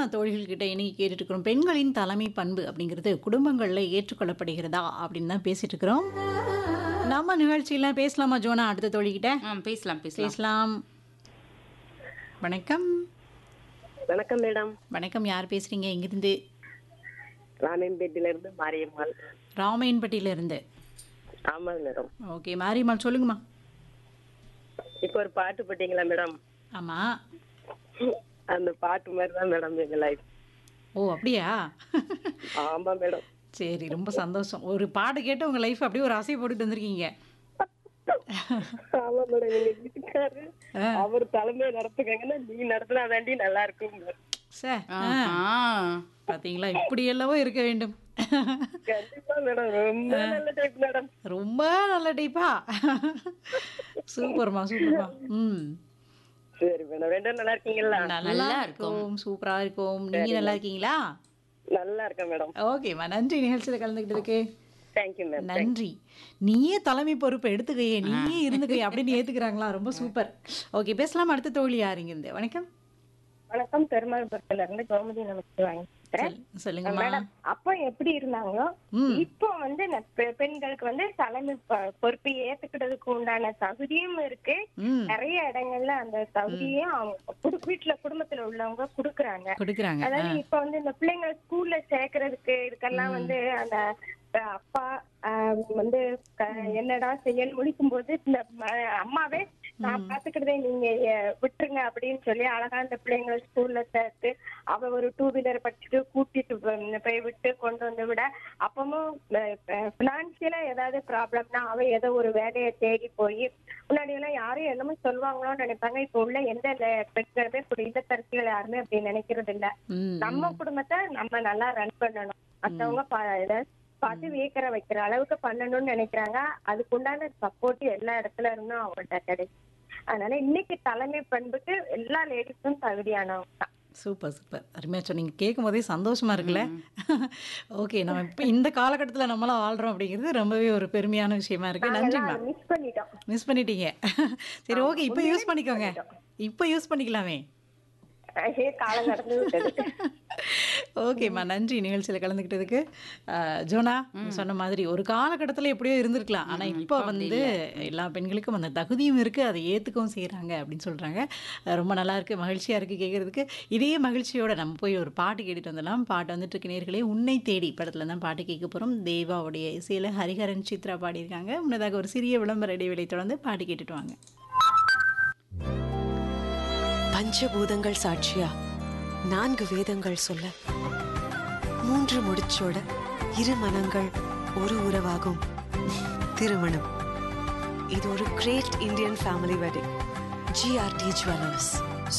தோழிகள்கிட்ட இன்னைக்கு கேட்டுட்டு இருக்கிறோம் பெண்களின் தலைமை பண்பு அப்படிங்கிறது குடும்பங்களில் ஏற்றுக்கொள்ளப்படுகிறதா அப்படின்னு தான் பேசிட்டு இருக்கிறோம் நம்ம நிகழ்ச்சியில பேசலாமா ஜோனா அடுத்த தோழிகிட்ட ஆ பேசலாம் பேசலாம் பேசலாம் வணக்கம் வணக்கம் மேடம் வணக்கம் யார் பேசுறீங்க இங்கிருந்து ராமன்பேட்டில இருந்து மாரியம்மாள் ராமையன்பட்டியில இருந்து ஆமாங்க மேடம் ஓகே மாரியம்மாள் சொல்லுங்கம்மா இப்போ ஒரு பாட்டு போட்டீங்களா மேடம் ஆமா அந்த பாட்டு மாதிரி தான் மேடம் எங்க லைஃப் ஓ அப்படியா ஆமா மேடம் சரி ரொம்ப சந்தோஷம் ஒரு பாட்டு கேட்டு உங்க லைஃப் அப்படியே ஒரு அசை போட்டுட்டு வந்திருக்கீங்க ஆமா மேடம் எங்க வீட்டுக்காரு ஆ. அவர் தலைமையை நடத்துக்கங்கன்னா நீ நடத்தினா தாண்டி நல்லா இருக்கும் சார் ஆஹா. பாத்தீங்களா இப்படி எல்லாவோ இருக்க வேண்டும் கண்டிப்பா மேடம் ரொம்ப நல்ல டைப் மேடம் ரொம்ப நல்ல டைப்பா சூப்பர்மா சூப்பர்மா ம் சரி மேடம் ரெண்டும் நல்லா இருக்கீங்களா நல்லா இருக்கும் சூப்பரா இருக்கும் நீங்க நல்லா இருக்கீங்களா நல்லா இருக்கேன் மேடம் ஓகேம்மா நன்றி நிகழ்ச்சியில கலந்துக்கிட்டதுக்கு தேங்க்யூ மேம் நன்றி நீயே தலைமை பொறுப்பு எடுத்துக்கையே நீயே இருந்துக்கையே அப்படின்னு ஏத்துக்கிறாங்களா ரொம்ப சூப்பர் ஓகே பேசலாம் அடுத்த தோழி யாருங்க இருந்து வணக்கம் வணக்கம் பெருமாள்புரத்துல இருந்து கோமதி நமக்கு வாங்கிக்கிறேன் சொல்- சொல்லுங்கம்மா மேடம் அப்போ எப்படி இருந்தாங்களோ ம். இப்போ வந்து ந- பெ- பெண்களுக்கு வந்து தலைமை ப- பொறுப்பை ஏத்துக்கிட்டதுக்கு உண்டான தகுதியும் இருக்கு ம் நிறைய இடங்கள்ல அந்த தகுதியும் அவங்க குடு- வீட்டுல குடும்பத்துல உள்ளவங்க குடுக்குறாங்க கொடுக்குறாங்க அதாவது இப்ப வந்து இந்த பிள்ளைங்க ஸ்கூல்ல சேர்க்கறதுக்கு இதுக்கெல்லாம் வந்து அந்த அஹ், அப்பா அஹ், வந்து க- என்னடா செய்யன்னு முடிக்கும் போது இந்த ம- அம்மாவே நான் பாத்துக்கிறதே நீங்க அஹ், விட்டுருங்க அப்படின்னு சொல்லி அழகா அந்த பிள்ளைங்களை ஸ்கூல்ல சேர்த்து அவ ஒரு டூ வீலர் படிச்சுட்டு கூட்டிட்டு போய் போய் விட்டு கொண்டு வந்து விட அப்பவும் பினான்சியலா ஏதாவது ப்ராப்ளம்னா அவ ஏதோ ஒரு வேலையை தேடி போய் முன்னாடி எல்லாம் யாரும் என்னமோ சொல்லுவாங்களோன்னு நினைப்பாங்க இப்ப உள்ள எந்த ல- பெண்களுமே இப்படி இல்லத்தரசிகள் யாருமே அப்படி நினைக்கிறது இல்ல ம் நம்ம குடும்பத்தை நம்ம நல்லா ரன் பண்ணணும் மத்தவங்க பா- இத பார்த்து வியக்கிற வைக்கிற அளவுக்கு பண்ணணும்னு நினைக்கிறாங்க அதுக்குண்டான சப்போர்ட் எல்லா இடத்துல இருந்தும் அவங்கள்ட்ட கிடைக்கும் அதனால இன்னைக்கு தலைமை பண்புக்கு எல்லா லேடிஸும் தகுதியானவங்க தான் சூப்பர் சூப்பர் அருமையாக சொன்னீங்க கேட்கும் போதே சந்தோஷமா இருக்குல்ல ஓகே நம்ம இப்போ இந்த காலகட்டத்தில் நம்மளாம் வாழ்றோம் அப்படிங்கிறது ரொம்பவே ஒரு பெருமையான விஷயமா இருக்கு நன்றிம்மா மிஸ் பண்ணிட்டோம் மிஸ் பண்ணிட்டீங்க சரி ஓகே இப்போ யூஸ் பண்ணிக்கோங்க இப்போ யூஸ் பண்ணிக்கலாமே அதே காலம் கடந்து விட்டது ஓகேம்மா நன்றி நிகழ்ச்சியில் கலந்துக்கிட்டதுக்கு அஹ், ஜோனா நீ சொன்ன மாதிரி ஒரு காலகட்டத்தில் எப்படியோ இருந்திருக்கலாம் ஆனால் இப்போ வந்து எல்லா பெண்களுக்கும் அந்த தகுதியும் இருக்குது அதை ஏற்றுக்கவும் செய்கிறாங்க அப்படின்னு சொல்கிறாங்க ரொம்ப நல்லா இருக்குது மகிழ்ச்சியாக இருக்குது கேட்குறதுக்கு இதே மகிழ்ச்சியோட நம்ம போய் ஒரு பாட்டு கேட்டுட்டு வந்துடலாம் பாட்டு வந்துட்டு இருக்க நேர்களே உன்னை தேடி படத்தில் தான் பாட்டு கேட்க போகிறோம் தேவாவுடைய இசையில் ஹரிஹரன் சித்ரா பாடியிருக்காங்க முன்னதாக ஒரு சிறிய விளம்பர இடைவெளி தொடர்ந்து பாட்டு கேட்டுட்டு வாங்க பஞ்சபூதங்கள் சாட்சியா நான்கு வேதங்கள் சொல்ல மூன்று முடிச்சோட இரு மனங்கள் ஒரு உறவாகும் திருமணம் இது ஒரு great Indian family wedding GRT jewellers